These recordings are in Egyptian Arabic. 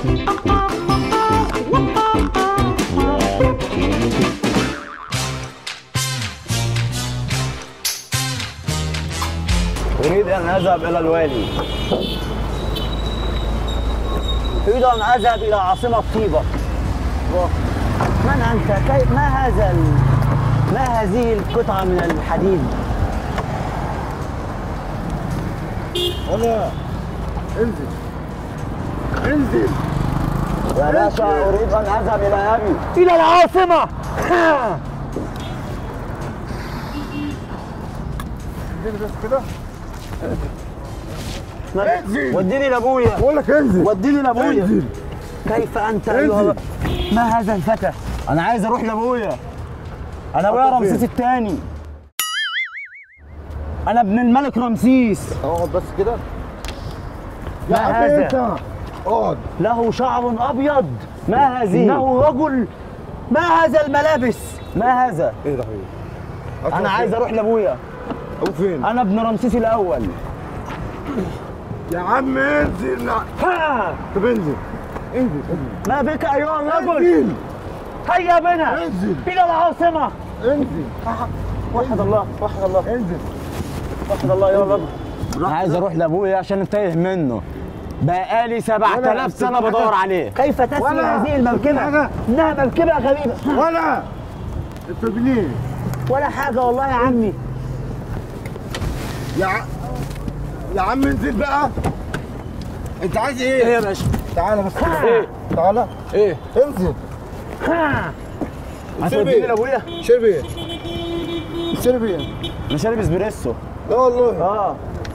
أريد أن أذهب إلى الوالي أريد أن أذهب إلى عاصمة طيبة من أنت؟ كيف ما هذا ال... ما هذه القطعة من الحديد؟ انا انزل انزل يا باشا أريد أن أذهب إلى أبي إلى العاصمة انزل بس كده انزل. وديني لأبويا بقول لك انزل وديني لأبويا انزل كيف أنت أيها انزل. ما هذا الفتى؟ أنا عايز أروح لأبويا أنا أبويا أطلع رمسيس فين؟ الثاني أنا ابن الملك رمسيس اقعد بس كده يا ما عم هذا؟ انت اقعد له شعر أبيض ما هذه؟ إنه رجل ما هذا الملابس؟ ما هذا؟ ايه ده حبيبي أنا عايز أروح لأبويا ابو فين أنا ابن رمسيس الأول يا عم انزل ها طب انزل انزل انزل ما بك أيها الرجل؟ انزل هيا بنا انزل إلى العاصمة انزل وحد الله وحد الله انزل وحد الله يا رب انا عايز اروح لابويا عشان انتهي منه بقالي 7000 سنه بدور عليه كيف تسري ولا- هذه المركبه حاجة. انها مركبه غريبه ولا انت بليه ولا حاجه والله يا عمي يا ع... يا عم انزل بقى انت عايز ايه ايه يا باشا تعالى بس كده. ايه تعالى ايه انزل ها شرب هتوديني ايه لابويا شرب ايه شرب ايه انا شارب اسبريسو لا والله اه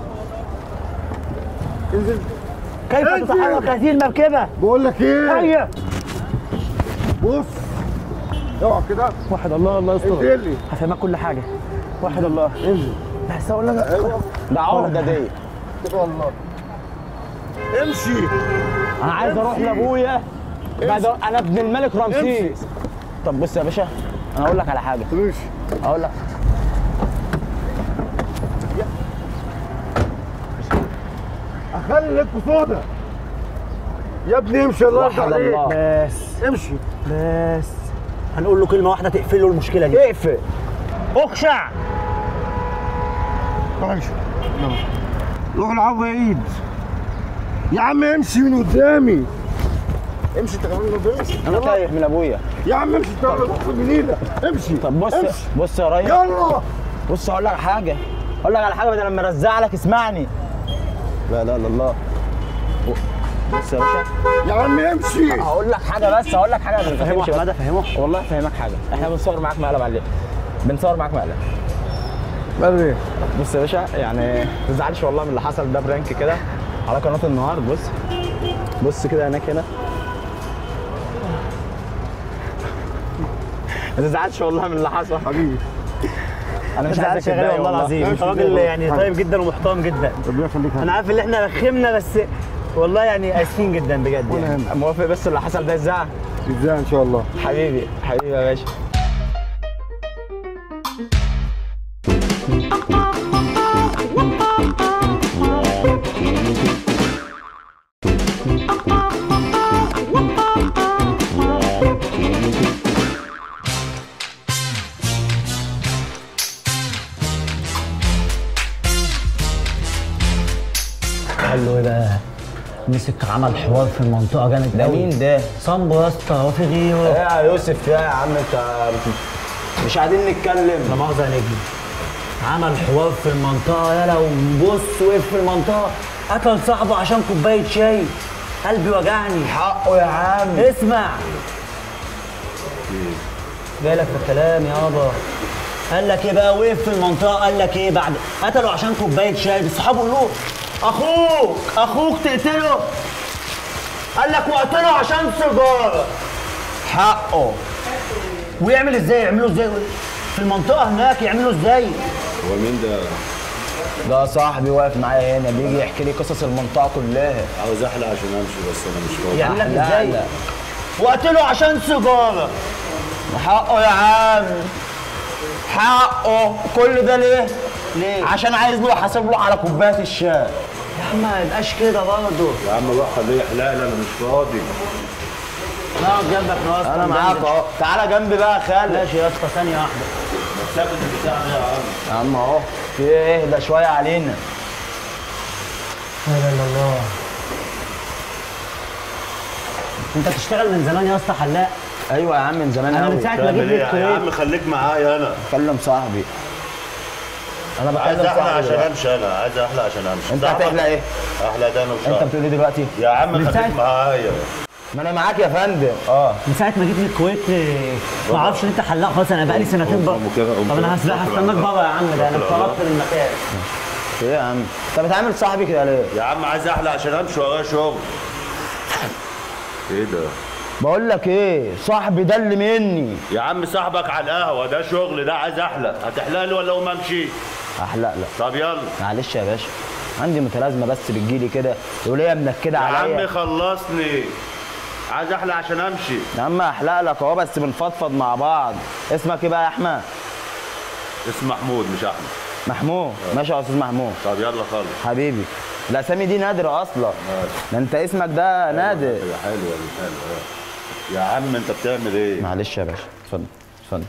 انزل كيف انزل. تتحرك هذه المركبه بقول لك ايه هيا بص اقعد كده وحد الله الله يستر انزل لي هفهمك كل حاجه وحد الله انزل بس اقول لك ايوه ده عقده دي كده والله امشي انا عايز اروح لابويا بعد انا ابن الملك رمسيس طب بص يا باشا انا اقول لك على حاجه امشي اقول لك اخلي لك صودا يا ابني امشي الله يرضى وحد عليك الله بس امشي بس هنقول له كلمه واحده تقفل له المشكله دي اقفل اخشع روح امشي يلا. روح العب يا عيد يا عم امشي من قدامي امشي انت كمان ما بيش انا تايه من ابويا يا عم امشي انت تدخل النيله امشي طب بص امشي بص يا ريس يلا بص هقول لك على حاجه اقول لك على حاجه بدل لما ارزع لك اسمعني لا لا لا الله بص يا باشا يا عم امشي هقول لك حاجه بس هقول لك حاجه قبل ما فهمه تمشي بس. احمد فهمه والله فاهمك حاجه احنا بنصور معاك مقلب عليه بنصور معاك مقلب ماله ايه بص يا باشا يعني ما تزعلش والله من اللي حصل ده برانك كده على قناه النهار بص بص كده هناك هنا ما تزعلش والله من اللي حصل حبيبي انا مش مش عايزك شغال تتضايق والله العظيم انت ماشي، راجل زي يعني الفل. طيب جدا ومحترم جدا ربنا يخليك انا عارف ان احنا رخمنا بس والله يعني اسفين جدا بجد ولا يعني يهمك موافق بس اللي حصل ده يزعل ازاي ان شاء الله حبيبي حبيبي يا باشا قال له ايه بقى مسك عمل حوار في المنطقه جامد ده قوي. مين ده؟ صامبو يا اسطى هو في غيره ايه يا يوسف يا عم انت مش قاعدين لا نتكلم مؤاخذه يا نجم عمل حوار في المنطقه يلا وبص وقف في المنطقه قتل صاحبه عشان كوبايه شاي قلبي وجعني حقه يا عم اسمع جايلك في الكلام يابا قال لك ايه بقى وقف في المنطقه قال لك ايه بعد قتلوا عشان كوبايه شاي بس صحابه له اخوك اخوك تقتله قال لك وقتله عشان سيجاره حقه ويعمل ازاي يعملوا ازاي في المنطقه هناك يعملوا ازاي هو مين ده؟ ده صاحبي واقف معايا هنا بيجي يحكي لي قصص المنطقه كلها عاوز احلق عشان امشي بس انا مش فاضي يعمل لك لا، ازاي لا. وقتله عشان سيجاره حقه يا عم حقه كل ده ليه؟ ليه؟ عشان عايز له يحاسب له على كوبايه الشاي عم ما يبقاش كده برضه يا عم روح خليه يحلق لي انا مش فاضي نقعد جنبك نقعد انا معاك اهو تعالى جنبي بقى يا خالد ماشي يا اسطى ثانيه واحده سابت البتاع ده يا عم يا عم اهو في ايه اهدى شويه علينا لا اله الا الله انت بتشتغل من زمان يا اسطى حلاق ايوه يا عم من زمان انا من قوي ساعه ما تعمل جيت ايه لي يا الكويت عم خليك معايا انا بكلم صاحبي انا عايز بكلم احلى صاحبي عشان دلوقتي. امشي انا عايز احلى عشان امشي انت صاحبك- هتحلق ايه؟ احلى ده انا انت وصاحبي. بتقول ايه دلوقتي؟ يا عم من خليك ساعة- معايا ما انا معاك يا فندم اه من ساعه ما جيت من الكويت آه، ما اعرفش ان انت حلاق خالص انا بقالي سنتين بقى قوم كده، قوم طب انا كده. هسبق شكرا هستناك الله. بره يا عم ده انا شكرا الله. اتطردت من المكان ايه يا عم انت بتعامل صاحبي كده ليه؟ يا عم عايز احلى عشان امشي ورايا شغل ايه ده بقول لك ايه صاحبي ده اللي مني يا عم صاحبك على القهوه ده شغل ده عايز احلى هتحلق لي ولا اقوم امشي احلق لا طب يلا معلش يا باشا عندي متلازمه بس بتجيلي كده وليه منكده يا عم عليا خلصني عايز احلى عشان امشي يا عم احلق لك اهو بس بنفضفض مع بعض اسمك ايه بقى يا احمد اسم محمود مش احمد محمود ماشي يا استاذ محمود طب يلا خلص حبيبي الاسامي دي نادره اصلا ده انت اسمك ده نادر يا حلوه دي حلوه يا عم انت بتعمل ايه معلش يا باشا اتفضل اتفضل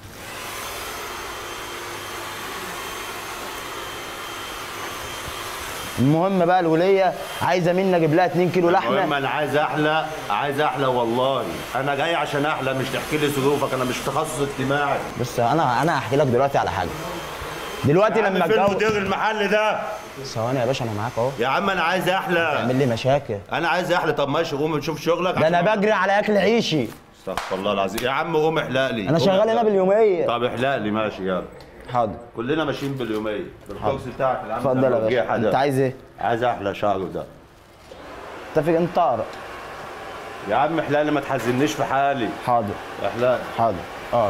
المهم بقى الوليه عايزه مني اجيب لها 2 كيلو المهم لحمه انا عايز احلى عايز احلى والله انا جاي عشان احلى مش تحكي لي ظروفك انا مش تخصص اجتماعي بص انا انا هحكي لك دلوقتي على حاجه دلوقتي يا عم لما فين اتجوز مدير المحل ده ثواني يا باشا انا معاك اهو يا عم انا عايز احلى تعمل لي مشاكل انا عايز احلى طب ماشي قوم نشوف شغلك ده انا عشان- بجري على اكل عيشي استغفر الله العظيم يا عم قوم احلق لي انا قوم شغال احلق هنا لي. باليوميه طب احلق لي ماشي يلا حاضر كلنا ماشيين باليوميه بالكوكس بتاعك يا عم اتفضل يا ده باشا مرجيحة ده. انت عايز ايه؟ عايز احلى شعره ده انت في انت اقرا يا عم احلق لي ما تحزنيش في حالي حاضر احلق لي. حاضر اه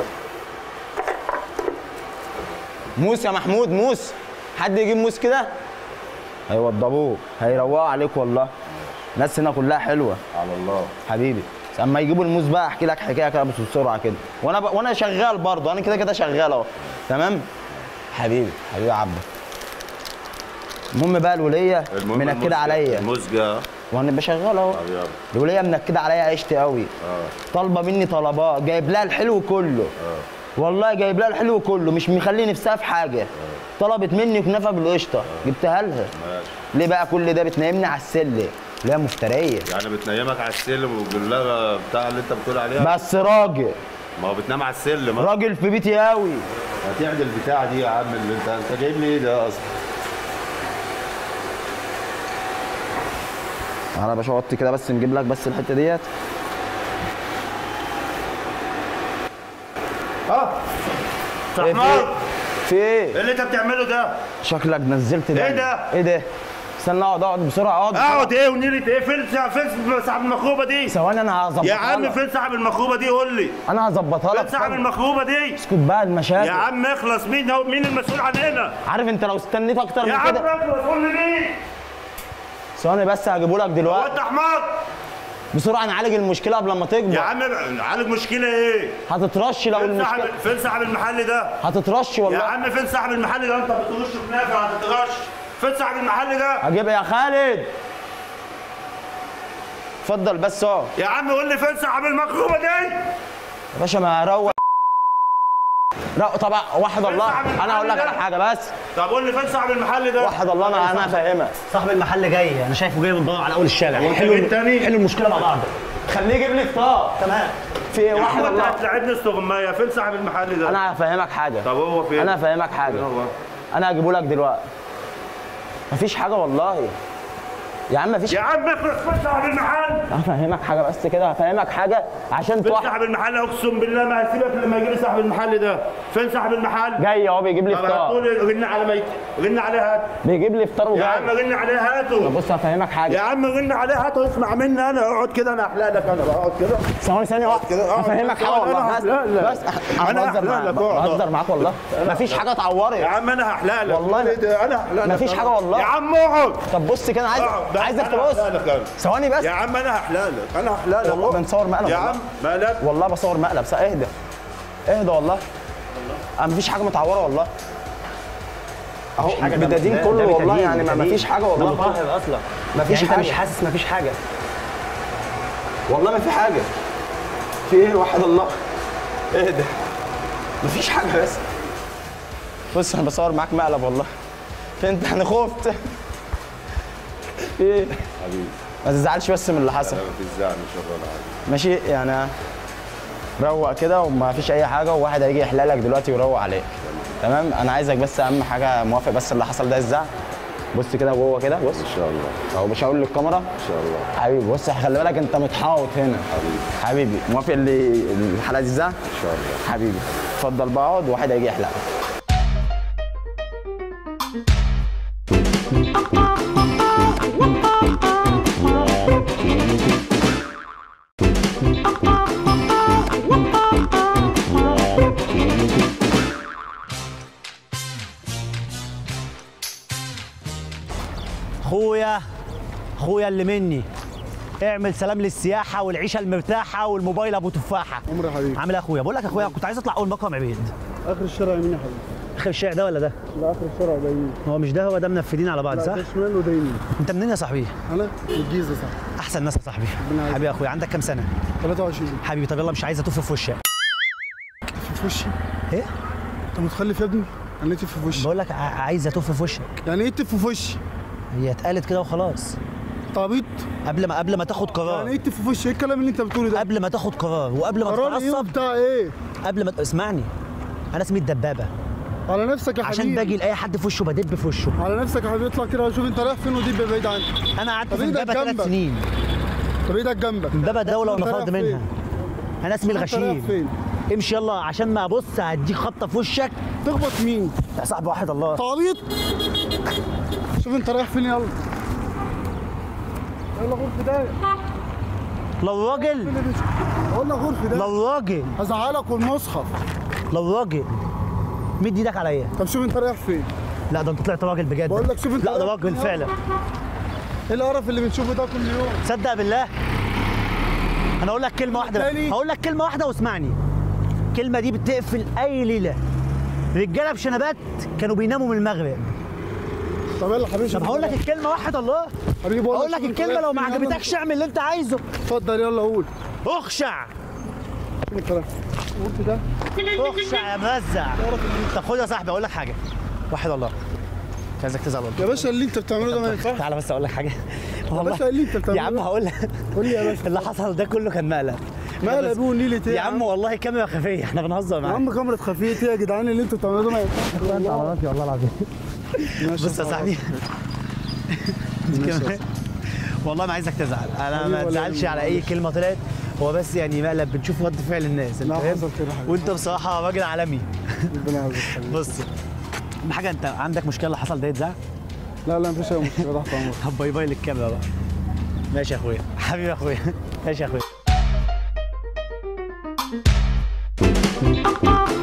موس يا محمود موس حد يجيب موس كده هيوضبوه هيروقوا عليك والله الناس هنا كلها حلوه على الله حبيبي بس اما يجيبوا الموس بقى احكي لك حكايه كده بس بسرعه كده وانا ب... وانا شغال برضه انا كده كده شغال اهو تمام حبيبي حبيبي عبد المهم بقى الوليه المهم منكده المزجة- عليا المزجه وانا بشغل اهو طب يلا الوليه منكده عليا عشت قوي اه طالبه مني طلبات جايب لها الحلو كله والله جايب لها الحلو كله مش مخلي نفسها في حاجه طلبت مني كنافه بالقشطه جبتها لها ماشي ليه بقى كل ده بتنيمني على السلم لا مفتريه يعني بتنيمك على السلم والجلاله بتاع اللي انت بتقول عليها بس راجل ما هو بتنام على السلم راجل في بيتي قوي هتعدل البتاعه دي يا عم اللي انت انت جايب لي ايه ده اصلا تعالى يا باشا وطي كده بس نجيب لك بس الحته ديت اه ايه في صحمار ايه؟ في ايه ايه؟ اللي انت بتعمله ده شكلك نزلت ده ايه ده؟ ايه ده؟ استنى اقعد اقعد بسرعه اقعد بسرعة. اقعد ايه ونيلة ايه فين فين صاحب المخروبه دي ثواني انا هظبطها يا عم لك. فين صاحب المخروبه دي قول لي انا هظبطها فين لك صاحب ثانية. المخروبه دي اسكت بقى المشاكل يا عم اخلص مين هو مين المسؤول عننا عارف انت لو استنيت اكتر يا من عم كده اخلص قول لي مين ثواني بس هجيبه لك هو دلوقتي انت حمار بسرعه نعالج المشكله قبل ما يا تكبر عم عالج مشكله ايه هتترش لو فين صاحب المشكله فين صاحب المحل ده هتترش يا والله عم فين صاحب المحل ده انت بترش كنافه هتترش فين صاحب المحل ده هجيب يا خالد اتفضل بس اهو يا عم قول لي فين صاحب المخروبه دي يا باشا ما هروق لا طبعا واحد الله صاحب المحل انا هقول لك ده؟ على حاجه بس طب قول لي فين صاحب المحل ده واحد الله انا انا فاهمك صاحب المحل جاي انا شايفه جاي من بره على اول الشارع وانت حلو جيت تاني؟ حلو المشكله مع بعض خليه يجيب لي فطار تمام في ايه يا عم واحد انت الله هتلاعبني استغمايه فين صاحب المحل ده انا هفهمك حاجه طب هو فين انا هفهمك حاجه فين هو؟ انا هجيبه لك دلوقتي مفيش حاجه والله يا عم مفيش يا عم اخلص فين صاحب المحل هفهمك حاجه بس كده هفهمك حاجه عشان فين توحد صاحب المحل اقسم بالله ما هسيبك لما يجي لي صاحب المحل ده فين صاحب المحل جاي اهو بيجيب لي طب فطار هتقول غن على ميت غن عليه هات بيجيب لي فطار يا عم وجاي غن عليه هاته بص هفهمك يا حاجه عم غن عليه هاته اسمع مني انا اقعد كده انا احلق لك انا اقعد كده ثواني ثانيه واحده كده، اقعد هفهمك كده، حاجه اقعد، والله انا بس لا، لا. بس انا انا بهزر هحلق معاك لك، اقعد. بهزر معاك والله مفيش حاجه يا اتعورت عم انا هحلق لك والله إيه ده؟ انا هحلق لك مفيش أنا. حاجة والله. يا عم اقعد طب بص كده انا عايز اقعد. عايزك أنا تبص هحلق لك أنا. ثواني بس يا عم انا هحلق لك انا هحلق لك والله بنصور مقلب يا والله. عم مالك والله بصور مقلب سا- اهدى اهدى والله انا مفيش حاجه متعوره والله اهو مفيش حاجة، ده- بدادين ده- كله ده والله بتدين، يعني ما بتدين. فيش حاجه ده والله مطهر اصلا ما فيش يعني حاجه انت مش حاسس مفيش حاجه والله ما في حاجه في ايه وحد الله ايه ده مفيش حاجه بس بص انا بصور معاك مقلب والله انت انا خفت في ايه حبيبي ما تزعلش بس من اللي حصل انا ما فيش زعل ان شاء الله ولا حاجه ماشي يعني روق كده وما فيش اي حاجه وواحد هيجي يحلالك دلوقتي ويروق عليك تمام انا عايزك بس اهم حاجه موافق بس اللي حصل ده الزعل بص كده وهو كده بص ان شاء الله اهو مش هقول للكاميرا ان شاء الله حبيبي بص خلي بالك انت متحاوط هنا حبيبي حبيبي موافق اللي الحلقه دي الزعل ان شاء الله حبيبي اتفضل بقى اقعد وواحد هيجي يحلقك اخويا اخويا اللي مني اعمل سلام للسياحه والعيشه المرتاحه والموبايل ابو تفاحه عمري يا حبيبي عامل ايه يا اخويا بقول لك يا اخويا كنت عايز اطلع اول مقام عبيد اخر الشارع يمين يا حبيبي اخر الشارع ده ولا ده لا اخر الشارع ده يمين هو مش ده هو ده منفذين على بعض لا صح ده شمال وده يمين انت منين يا صاحبي انا من الجيزه صح احسن ناس يا صاحبي يعزك. حبيبي يا اخويا عندك كام سنه 23 حبيبي طب يلا مش عايز اتوف في وشك في وشي ايه انت متخلف يا ابني يعني ايه تف في وشي بقول لك ع- عايز اتوف في وشك يعني ايه تف في وشي هي اتقالت كده وخلاص انت عبيط قبل ما قبل ما تاخد يعني قرار ايه تف في وشي ايه الكلام اللي انت بتقوله ده قبل ما تاخد قرار وقبل ما قرار ايه تتعصب وبتاع ايه قبل ما ت- اسمعني انا اسمي الدبابه على نفسك يا حبيبي عشان باجي لاي حد في وشه بدب في وشه على نفسك يا حبيبي اطلع كده وشوف انت رايح فين ودي بعيد عنك انا قعدت طب في إيدك امبابه ثلاث جنبك. سنين طب ايدك جنبك امبابه دوله أنت رايح ونفرد فين؟ منها انا اسمي أنت رايح الغشيم فين امشي يلا عشان ما ابص هديك خبطه في وشك تخبط مين يا صاحبي واحد الله انت عبيط شوف انت رايح فين يلا يلا غرفة ده لو راجل اقول لك غرفة ده لو راجل هزعلك والمصحف لو راجل مد ايدك عليا طب شوف انت رايح فين لا ده انت طلعت راجل بجد بقول لك شوف انت لا ده رايح راجل فين. فعلا ايه القرف اللي بنشوفه ده كل يوم صدق بالله انا اقول لك كلمه واحده تاني؟ هقول لك كلمه واحده واسمعني الكلمه دي بتقفل اي ليله رجاله بشنبات كانوا بيناموا من المغرب طب يلا حبيبي طب شوف هقول انت لك الكلمه واحد الله حبيبي بقول هقول لك شوف انت الكلمه رايح لو ما فين. يلا. عجبتكش اعمل اللي انت عايزه اتفضل يلا قول اخشع فين انت رايح غرفة ده اخشع يا مرزع طب خد يا صاحبي اقول لك حاجه واحد الله مش عايزك تزعل والله يا باشا اللي انت بتعمله ده ما ينفعش تعالى بس اقول لك حاجه يا باشا اللي انت بتعمله يا عم ده. هقول لك قول لي يا باشا اللي حصل ده كله كان مقلب مقلب بس- ايه ونيلة ايه يا عم والله كاميرا خفيه احنا بنهزر يا معاك عم كاميرا خفية ايه يا جدعان اللي انتوا بتعملوه ده ما ينفعش والله والله العظيم ماشي بص يا صاحبي كمان- والله ما عايزك تزعل انا حبيبي ما ولا تزعلش يهمك، على اي كلمه طلعت هو بس يعني مقلب بنشوف رد فعل الناس انت لا فاهم حصل كده حبيبي وانت بصراحه راجل عالمي ربنا يعزك حبيبي بص أهم حاجه انت عندك مشكله اللي حصل ده يتزعل لا لا مفيش اي مشكله تحت امرك طب باي باي للكاميرا بقى ماشي يا اخويا حبيبي يا اخويا ماشي يا اخويا